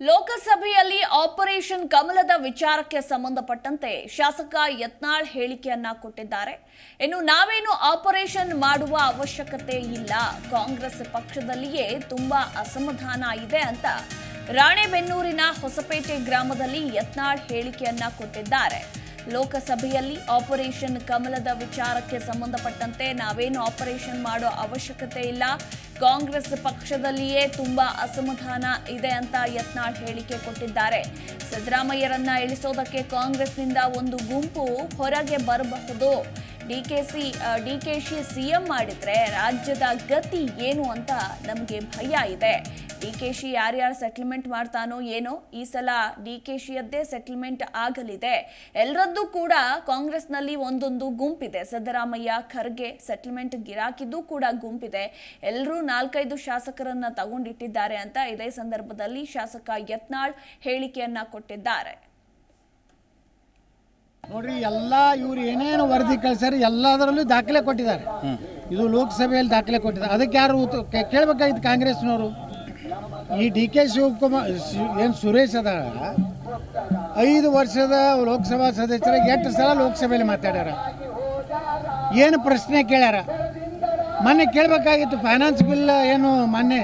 ಲೋಕಸಭೆಯಲ್ಲಿ ಆಪರೇಷನ್ ಕಮಲದ ವಿಚಾರಕ್ಕೆ ಸಂಬಂಧಪಟ್ಟಂತೆ ಶಾಸಕ ಯತ್ನಾಳ್ ಹೇಳಿಕೆಯನ್ನ ಕೊಟ್ಟಿದ್ದಾರೆ ಇನ್ನು ನಾವೇನು ಆಪರೇಷನ್ ಮಾಡುವ ಅವಶ್ಯಕತೆ ಇಲ್ಲ ಕಾಂಗ್ರೆಸ್ ಪಕ್ಷದಲ್ಲಿಯೇ ತುಂಬಾ ಅಸಮಾಧಾನ ಇದೆ ಅಂತ ರಾಣೆಬೆನ್ನೂರಿನ ಹೊಸಪೇಟೆ ಗ್ರಾಮದಲ್ಲಿ ಯತ್ನಾಳ್ ಹೇಳಿಕೆಯನ್ನ ಕೊಟ್ಟಿದ್ದಾರೆ ಲೋಕಸಭೆಯಲ್ಲಿ ಆಪರೇಷನ್ ಕಮಲದ ವಿಚಾರಕ್ಕೆ ಸಂಬಂಧಪಟ್ಟಂತೆ ನಾವೇನು ಆಪರೇಷನ್ ಮಾಡೋ ಅವಶ್ಯಕತೆ ಇಲ್ಲ ಕಾಂಗ್ರೆಸ್ ಪಕ್ಷದಲ್ಲಿಯೇ ತುಂಬಾ ಅಸಮಾಧಾನ ಇದೆ ಅಂತ ಯತ್ನಾಳ್ ಹೇಳಿಕೆ ಕೊಟ್ಟಿದ್ದಾರೆ ಸಿದ್ದರಾಮಯ್ಯರನ್ನ ಇಳಿಸೋದಕ್ಕೆ ಕಾಂಗ್ರೆಸ್ನಿಂದ ಒಂದು ಗುಂಪು ಹೊರಗೆ ಬರಬಹುದು ಡಿಕೆಸಿ ಡಿಕೆಶಿ ಸಿಎಂ ಮಾಡಿದ್ರೆ ರಾಜ್ಯದ ಗತಿ ಏನು ಅಂತ ನಮಗೆ ಭಯ ಇದೆ ಡಿಕೆಶಿ ಯಾರ್ಯಾರು ಸೆಟಲ್ಮೆಂಟ್ ಮಾಡ್ತಾನೋ ಏನೋ ಈ ಸಲ ಡಿಕೆಶಿಯದ್ದೇ ಸೆಟಲ್ಮೆಂಟ್ ಆಗಲಿದೆ ಎಲ್ಲರದ್ದು ಕೂಡ ಕಾಂಗ್ರೆಸ್ನಲ್ಲಿ ಒಂದೊಂದು ಗುಂಪಿದೆ ಸಿದ್ದರಾಮಯ್ಯ ಖರ್ಗೆ ಸೆಟಲ್ಮೆಂಟ್ ಗಿರಾಕಿದ್ದು ಕೂಡ ಗುಂಪಿದೆ ಎಲ್ಲರೂ ನಾಲ್ಕೈದು ಶಾಸಕರನ್ನ ತಗೊಂಡಿಟ್ಟಿದ್ದಾರೆ ಅಂತ ಇದೇ ಸಂದರ್ಭದಲ್ಲಿ ಶಾಸಕ ಯತ್ನಾಳ್ ಹೇಳಿಕೆಯನ್ನ ಕೊಟ್ಟಿದ್ದಾರೆ ನೋಡ್ರಿ ಎಲ್ಲ ಇವ್ರು ಏನೇನು ವರದಿ ಕಳ್ಸ್ಯಾರ ಎಲ್ಲದರಲ್ಲೂ ದಾಖಲೆ ಕೊಟ್ಟಿದ್ದಾರೆ ಇದು ಲೋಕಸಭೆಯಲ್ಲಿ ದಾಖಲೆ ಕೊಟ್ಟಿದ್ದಾರೆ ಅದಕ್ಕೆ ಯಾರು ಉತ್ತ- ಕೇ- ಕೇಳ್ಬೇಕಾಗಿತ್ತು ಕಾಂಗ್ರೆಸ್ನವರು ಈ ಡಿ ಕೆ ಶಿವಕುಮಾರ್ ಏನು ಸುರೇಶ್ ಅದ ಐದು ವರ್ಷದ ಲೋಕಸಭಾ ಸದಸ್ಯರಾಗಿ ಎಷ್ಟು ಸಲ ಲೋಕಸಭೆಯಲ್ಲಿ ಮಾತಾಡ್ಯಾರ ಏನು ಪ್ರಶ್ನೆ ಕೇಳ್ಯಾರ ಮೊನ್ನೆ ಕೇಳಬೇಕಾಗಿತ್ತು ಫೈನಾನ್ಸ್ ಬಿಲ್ ಏನು ಮೊನ್ನೆ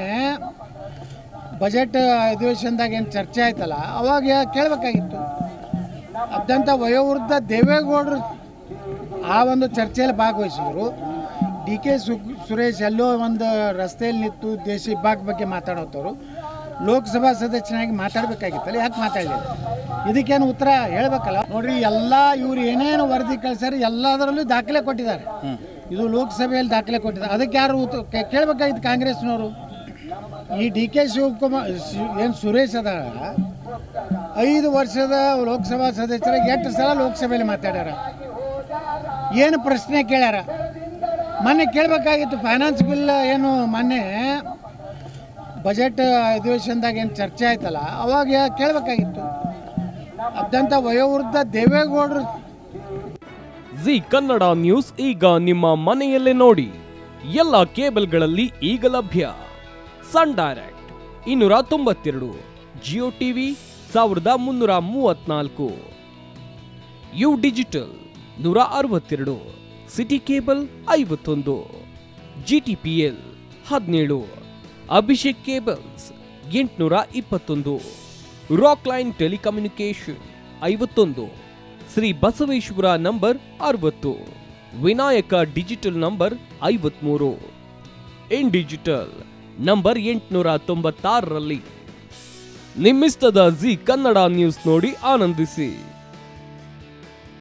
ಬಜೆಟ್ ಅಧಿವೇಶನದಾಗ ಏನು ಚರ್ಚೆ ಆಯ್ತಲ್ಲ ಅವಾಗ ಕೇಳಬೇಕಾಗಿತ್ತು ಅತ್ಯಂತ ವಯೋವೃದ್ಧ ದೇವೇಗೌಡರು ಆ ಒಂದು ಚರ್ಚೆಯಲ್ಲಿ ಭಾಗವಹಿಸಿದ್ರು ಡಿ ಕೆ ಸು ಸುರೇಶ್ ಎಲ್ಲೋ ಒಂದು ರಸ್ತೆಯಲ್ಲಿ ನಿಂತು ದೇಶ ಇಬ್ಬಾಕ್ ಬಗ್ಗೆ ಮಾತಾಡೋತವ್ರು ಲೋಕಸಭಾ ಸದಸ್ಯನಾಗಿ ಮಾತಾಡಬೇಕಾಗಿತ್ತಲ್ಲ ಯಾಕೆ ಮಾತಾಡಲಿಲ್ಲ ಇದಕ್ಕೇನು ಉತ್ತರ ಹೇಳ್ಬೇಕಲ್ಲ ನೋಡ್ರಿ ಎಲ್ಲ ಇವ್ರು ಏನೇನು ವರದಿ ಕಳ್ಸ್ಯಾರ ಎಲ್ಲದರಲ್ಲೂ ದಾಖಲೆ ಕೊಟ್ಟಿದ್ದಾರೆ ಇದು ಲೋಕಸಭೆಯಲ್ಲಿ ದಾಖಲೆ ಕೊಟ್ಟಿದ್ದಾರೆ ಅದಕ್ಕೆ ಯಾರು ಉತ್ತ- ಕೇ- ಕೇಳ್ಬೇಕಾಗಿತ್ತು ಕಾಂಗ್ರೆಸ್ನವರು ಈ ಡಿ ಕೆ ಶಿವಕುಮಾರ್ ಏನು ಸುರೇಶ್ ಅದ ಐದು ವರ್ಷದ ಲೋಕಸಭಾ ಸದಸ್ಯರಾಗಿ ಎಷ್ಟು ಸಲ ಲೋಕಸಭೆಯಲ್ಲಿ ಮಾತಾಡ್ಯಾರ ಏನು ಪ್ರಶ್ನೆ ಕೇಳ್ಯಾರ ಮೊನ್ನೆ ಕೇಳಬೇಕಾಗಿತ್ತು ಫೈನಾನ್ಸ್ ಬಿಲ್ ಏನು ಮೊನ್ನೆ ಬಜೆಟ್ ಅಧಿವೇಶನದಾಗ ಏನು ಚರ್ಚೆ ಆಯ್ತಲ್ಲ ಅವಾಗ ಕೇಳಬೇಕಾಗಿತ್ತು ಅತ್ಯಂತ ವಯೋವೃದ್ಧ ದೇವೇಗೌಡರು ಜಿ ಕನ್ನಡ ನ್ಯೂಸ್ ಈಗ ನಿಮ್ಮ ಮನೆಯಲ್ಲೇ ನೋಡಿ ಎಲ್ಲ ಕೇಬಲ್ಗಳಲ್ಲಿ ಈಗ ಲಭ್ಯ ಸನ್ ಡೈರೆಕ್ಟ್ ಇನ್ನೂರ ತೊಂಬತ್ತೆರಡು ಜಿಯೋ ಟಿವಿ ಸಾವಿರದ ಮುನ್ನೂರ ಮೂವತ್ನಾಲ್ಕು ಯು ಡಿಜಿಟಲ್ ನೂರ ಅರವತ್ತೆರಡು ಸಿಟಿ ಕೇಬಲ್ ಐವತ್ತೊಂದು ಜಿಟಿಪಿಎಲ್ ಹದಿನೇಳು ಅಭಿಷೇಕ್ ಕೇಬಲ್ಸ್ ಎಂಟುನೂರ ಇಪ್ಪತ್ತೊಂದು ರಾಕ್ ಲೈನ್ ಟೆಲಿಕಮ್ಯುನಿಕೇಶನ್ ಐವತ್ತೊಂದು ಶ್ರೀ ಬಸವೇಶ್ವರ ನಂಬರ್ ಅರವತ್ತು ವಿನಾಯಕ ಡಿಜಿಟಲ್ ನಂಬರ್ ಐವತ್ಮೂರು ಇನ್ ಡಿಜಿಟಲ್ ನಂಬರ್ ಎಂಟುನೂರ ತೊಂಬತ್ತಾರರಲ್ಲಿ ನಿಮ್ಮಿಸ್ತದ ಜಿ ಕನ್ನಡ ನ್ಯೂಸ್ ನೋಡಿ ಆನಂದಿಸಿ